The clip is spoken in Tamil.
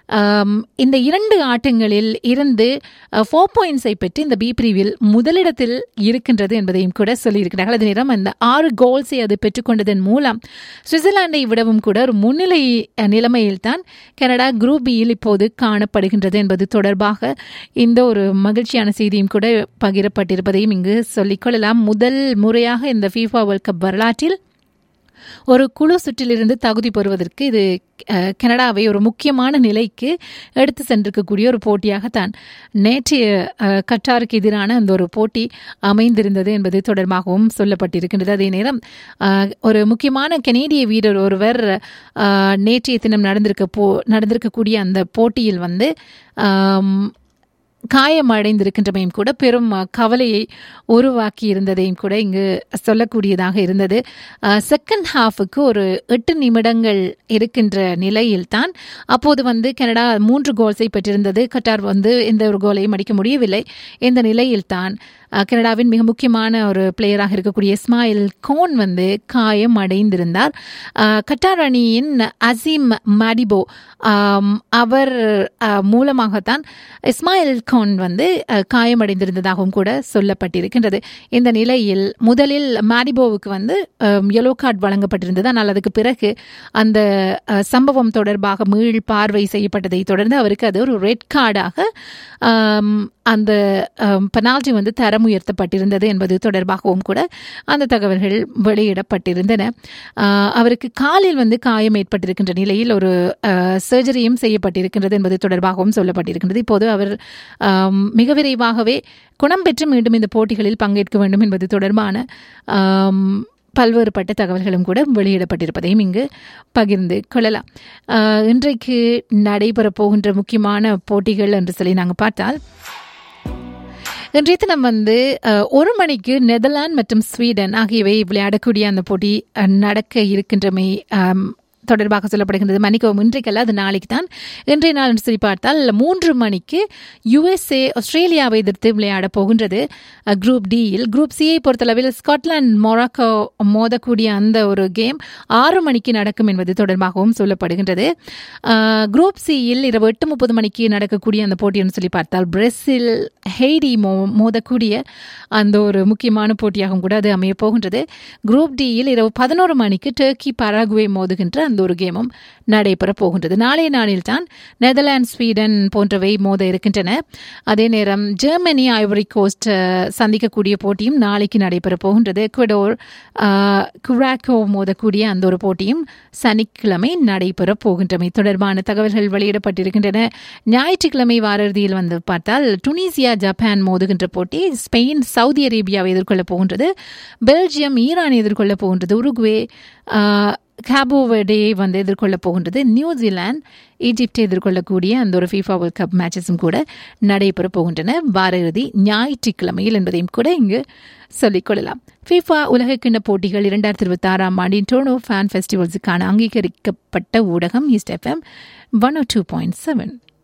ஆம், இந்த இரண்டு ஆட்டங்களில் இருந்து ஃபோர் பாயிண்ட்ஸை பெற்று இந்த பி பிரிவில் முதலிடத்தில் இருக்கின்றது என்பதையும் கூட சொல்லியிருக்கிறார்கள் அதே நேரம் அந்த ஆறு கோல்ஸை அது பெற்றுக்கொண்டதன் மூலம் சுவிட்சர்லாந்தை விடவும் கூட ஒரு முன்னிலை அஹ், நிலைமையில்தான் கனடா குரூப் பியில் இப்போது காணப்படுகின்றது என்பது தொடர்பாக இந்த ஒரு மகிழ்ச்சியான செய்தியும் கூட பகிரப்பட்டிருப்பதையும் இங்கு சொல்லிக்கொள்ளலாம் முதல் முறையாக இந்த ஃபீஃபா வேர்ல்ட் கப் வரலாற்றில் ஒரு குழு சுற்றிலிருந்து தகுதி பெறுவதற்கு இது அஹ், கனடாவை ஒரு முக்கியமான நிலைக்கு எடுத்து சென்றிருக்கக்கூடிய ஒரு போட்டியாகத்தான் நேற்றைய அஹ், கட்டாருக்கு எதிரான அந்த ஒரு போட்டி அமைந்திருந்தது என்பது தொடர்பாகவும் சொல்லப்பட்டிருக்கின்றது அதே நேரம் அஹ், ஒரு முக்கியமான கனேடிய வீரர் ஒருவர் அஹ், நேற்றைய தினம் நடந்திருக்க போ நடந்திருக்கக்கூடிய அந்த போட்டியில் வந்து ஆம், காயமடைந்திருக்கின்றமையும் கூட பெரும் அஹ், கவலையை உருவாக்கி இருந்ததையும் கூட இங்கு சொல்லக்கூடியதாக இருந்தது செகண்ட் ஹாஃபுக்கு ஒரு எட்டு நிமிடங்கள் இருக்கின்ற நிலையில்தான் அப்போது வந்து கனடா மூன்று கோல்ஸை பெற்றிருந்தது கட்டார் வந்து எந்த ஒரு கோலையும் அடிக்க முடியவில்லை இந்த நிலையில்தான் அஹ், கனடாவின் மிக முக்கியமான ஒரு பிளேயராக இருக்கக்கூடிய இஸ்மாயில் கோன் வந்து காயம் அடைந்திருந்தார் அஹ், கட்டார் அணியின் அசீம் மாடிபோ ஆம், அவர் அஹ், மூலமாகத்தான் இஸ்மாயில் கான் வந்து அஹ், காயமடைந்திருந்ததாகவும் கூட சொல்லப்பட்டிருக்கின்றது இந்த நிலையில் முதலில் மாடிபோவுக்கு வந்து எல்லோ கார்டு வழங்கப்பட்டிருந்தது ஆனால் அதுக்கு பிறகு அந்த அஹ், சம்பவம் தொடர்பாக மீள் பார்வை செய்யப்பட்டதை தொடர்ந்து அவருக்கு அது ஒரு ரெட் கார்டாக ஆம், அந்த பெனால்டி வந்து தரம் உயர்த்தப்பட்டிருந்தது என்பது தொடர்பாகவும் கூட அந்த தகவல்கள் வெளியிடப்பட்டிருந்தன ஆஹ், அவருக்கு காலில் வந்து காயம் ஏற்பட்டிருக்கின்ற நிலையில் ஒரு சர்ஜரியும் செய்யப்பட்டிருக்கின்றது என்பது தொடர்பாகவும் சொல்லப்பட்டிருக்கின்றது இப்போது அவர் ஆம், மிக விரைவாகவே குணம் பெற்று மீண்டும் இந்த போட்டிகளில் பங்கேற்க வேண்டும் என்பது தொடர்பான ஆம், பல்வேறுபட்ட தகவல்களும் கூட வெளியிடப்பட்டிருப்பதையும் இங்கு பகிர்ந்து கொள்ளலாம் ஆஹ், இன்றைக்கு நடைபெறப் போகின்ற முக்கியமான போட்டிகள் என்று சொல்லி நாங்கள் பார்த்தால் இன்றைய தினம் வந்து அஹ், ஒரு மணிக்கு நெதர்லாந்து மற்றும் ஸ்வீடன் ஆகியவை விளையாடக்கூடிய அந்த போட்டி அஹ், நடக்க இருக்கின்றமை ஆம், தொடர்பாக சொல்லப்படுகின்றது மன்னிக்கவும் இன்றைக்கல்ல அது நாளைக்கு தான் இன்றைய நாள் என்று சொல்லி பார்த்தால் மூன்று மணிக்கு யுஎஸ்ஏ ஆஸ்திரேலியாவை எதிர்த்து விளையாட போகின்றது அஹ், குரூப் டியில் குரூப் சியை பொறுத்தளவில் ஸ்காட்லாந்து மொராக்கோ மோதக்கூடிய அந்த ஒரு கேம் ஆறு மணிக்கு நடக்கும் என்பது தொடர்பாகவும் சொல்லப்படுகின்றது அஹ், குரூப் சியில் இரவு எட்டு முப்பது மணிக்கு நடக்கக்கூடிய அந்த போட்டின்னு சொல்லி பார்த்தால் பிரேசில் ஹெய்டி மோ மோதக்கூடிய அந்த ஒரு முக்கியமான போட்டியாகவும் கூட அது அமைய போகின்றது குரூப் டியில் இரவு பதினோரு மணிக்கு டர்க்கி பராகுவே மோதுகின்ற அந்த ஒரு கேமும் நடைபெற போகின்றது நாளைய நாளில் தான் நெதர்லாந்து ஸ்வீடன் போன்றவை மோத இருக்கின்றன அதே நேரம் ஜெர்மனி ஐவரி கோஸ்ட் அஹ், சந்திக்கக்கூடிய போட்டியும் நாளைக்கு நடைபெற போகின்றது எக்வடோர் அஹ், குராக்கோ மோதக்கூடிய அந்த ஒரு போட்டியும் சனிக்கிழமை நடைபெற போகின்றமை தொடர்பான தகவல்கள் வெளியிடப்பட்டிருக்கின்றன ஞாயிற்றுக்கிழமை வார இறுதியில் வந்து பார்த்தால் டுனிசியா ஜப்பான் மோதுகின்ற போட்டி ஸ்பெயின் சவுதி அரேபியாவை எதிர்கொள்ளப் போகின்றது பெல்ஜியம் ஈரானை எதிர்கொள்ளப் போகின்றது உருகுவே கேபோவர்டே வந்து எதிர்கொள்ளப் போகின்றது நியூசிலாந்து ஈஜிப்டை எதிர்கொள்ளக்கூடிய அந்த ஒரு ஃபீஃபா வேர்ல்ட் கப் மேட்சஸும் கூட நடைபெற போகின்றன வார இறுதி ஞாயிற்றுக்கிழமையில் என்பதையும் கூட இங்கு சொல்லிக்கொள்ளலாம் ஃபீஃபா உலகக்கிண்ண போட்டிகள் இரண்டாயிரத்தி இருபத்தி ஆறாம் ஆண்டின் டோனோ ஃபேன் ஃபெஸ்டிவல்ஸுக்கான அங்கீகரிக்கப்பட்ட ஊடகம் east FM one O two point seven